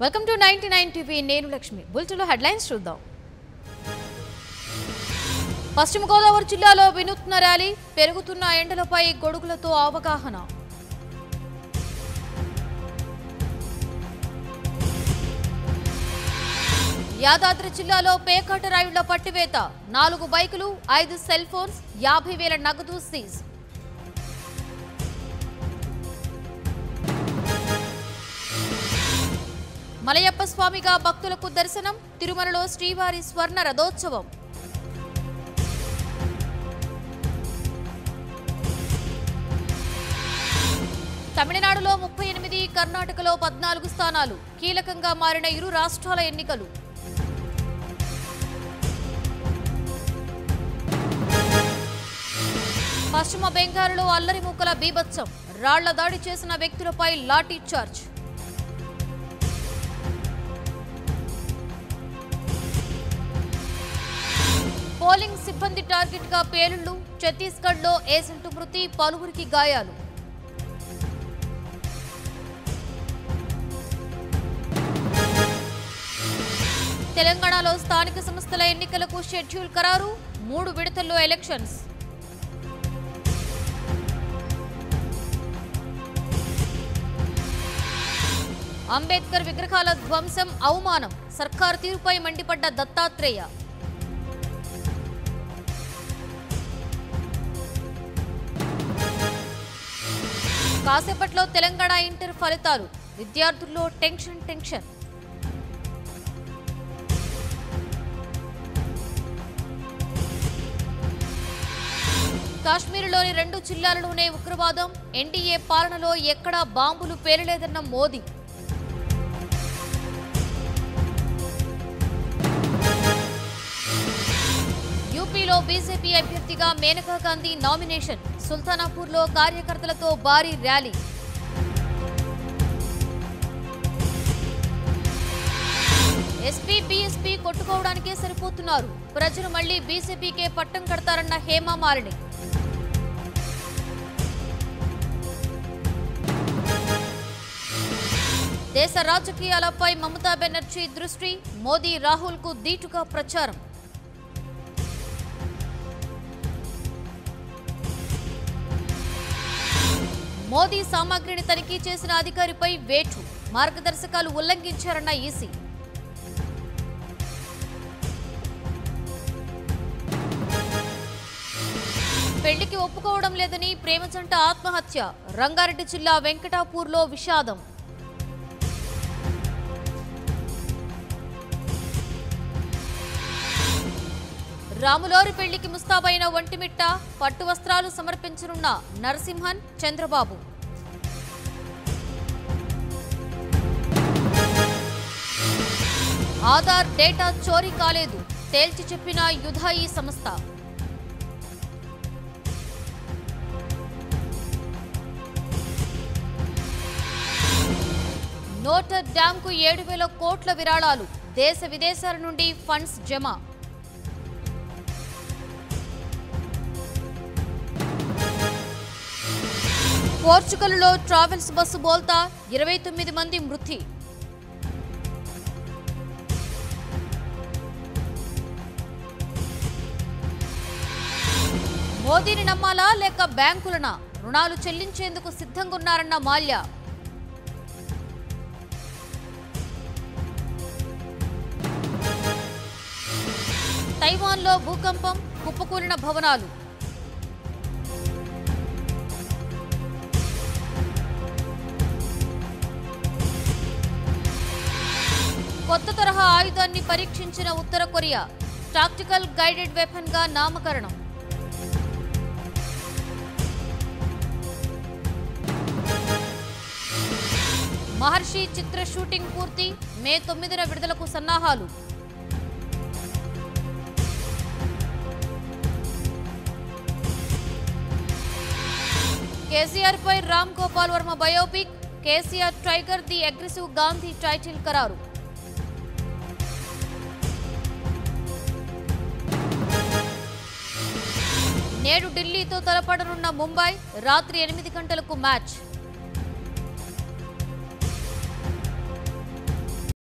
welcome to ninety nine TV నేను లక్ష్మి బులెటిన్లో headlines చూద్దాం పశ్చిమ గోదావరి జిల్లాలో వినూత్న ర్యాలీ పెరుగుతున్న ఎండలపై గొడుగులతో అవగాహన యాదాద్రి జిల్లాలో పేకాట రాయుళ్ల పట్టివేత నాలుగు బైకులు ఐదు సెల్ ఫోన్స్ యాభై వేల నగదు సీజ్ మలయప్ప స్వామిగా భక్తులకు దర్శనం తిరుమలలో శ్రీవారి స్వర్ణ రథోత్సవం తమిళనాడులో ముప్పై ఎనిమిది కర్ణాటకలో పద్నాలుగు స్థానాలు కీలకంగా మారిన ఇరు రాష్ట్రాల ఎన్నికలు పశ్చిమ బెంగాల్లో అల్లరి ముక్కల బీభత్సం రాళ్ల దాడి చేసిన వ్యక్తులపై లాఠీ చార్జ్ పోలింగ్ సిబ్బంది టార్గెట్ గా పేలుళ్లు ఛత్తీస్గఢ్ లో ఏజెంట్ మృతి పలువురికి గాయాలు తెలంగాణలో స్థానిక సంస్థల ఎన్నికలకు షెడ్యూల్ ఖరారు మూడు విడతల్లో ఎలక్షన్స్ అంబేద్కర్ విగ్రహాల ధ్వంసం అవమానం సర్కార్ తీరుపై మండిపడ్డ దత్తాత్రేయ కాసేపట్లో తెలంగాణ ఇంటర్ ఫలితాలు విద్యార్థుల్లో టెన్షన్ టెన్షన్ కాశ్మీర్లోని రెండు జిల్లాలలోనే ఉగ్రవాదం ఎన్డీఏ పాలనలో ఎక్కడా బాంబులు పేలలేదన్న మోదీ యూపీలో బీజేపీ అభ్యర్థిగా మేనకా గాంధీ నామినేషన్ సుల్తానాపూర్లో కార్యకర్తలతో భారీ ర్యాలీ ఎస్పీ బీఎస్పీ కొట్టుకోవడానికే సరిపోతున్నారు ప్రజలు మళ్లీ బీజేపీకే పట్టం కడతారన్న హేమా మాలిని దేశ రాజకీయాలపై మమతా బెనర్జీ దృష్టి మోదీ రాహుల్ కు దీటుగా ప్రచారం మోదీ సామాగ్రిని తనిఖీ చేసిన అధికారిపై వేటు మార్గదర్శకాలు ఉల్లంఘించారన్న ఈసీ పెళ్లికి ఒప్పుకోవడం లేదని ప్రేమ జంట ఆత్మహత్య రంగారెడ్డి జిల్లా వెంకటాపూర్లో విషాదం రాములోరి పెళ్లికి ముస్తాబైన ఒంటిమిట్ట పట్టు వస్త్రాలు సమర్పించనున్న నరసింహన్ చంద్రబాబు ఆధార్ డేటా చోరీ కాలేదు తేల్చి చెప్పిన యుధాయి సంస్థ నోటర్ డ్యాంకు ఏడు వేల కోట్ల విరాళాలు దేశ విదేశాల నుండి ఫండ్స్ జమ పోర్చుగల్లో ట్రావెల్స్ బస్సు బోల్తా ఇరవై తొమ్మిది మంది మృతి మోదీని నమ్మాలా లేక బ్యాంకులనా రుణాలు చెల్లించేందుకు సిద్ధంగా ఉన్నారన్న మాల్యా తైవాన్లో భూకంపం కుప్పకూలిన భవనాలు కొత్త తరహా ఆయుధాన్ని పరీక్షించిన ఉత్తర కొరియా టాక్టికల్ గైడెడ్ వెపన్ గా నామకరణం మహర్షి చిత్ర షూటింగ్ పూర్తి మే తొమ్మిదిన విడుదలకు సన్నాహాలు కేసీఆర్ పై Ram Gopal Varma biopic KCR tiger the aggressive Gandhi title ఖరారు నేడు ఢిల్లీతో తలపడనున్న ముంబై రాత్రి ఎనిమిది గంటలకు మ్యాచ్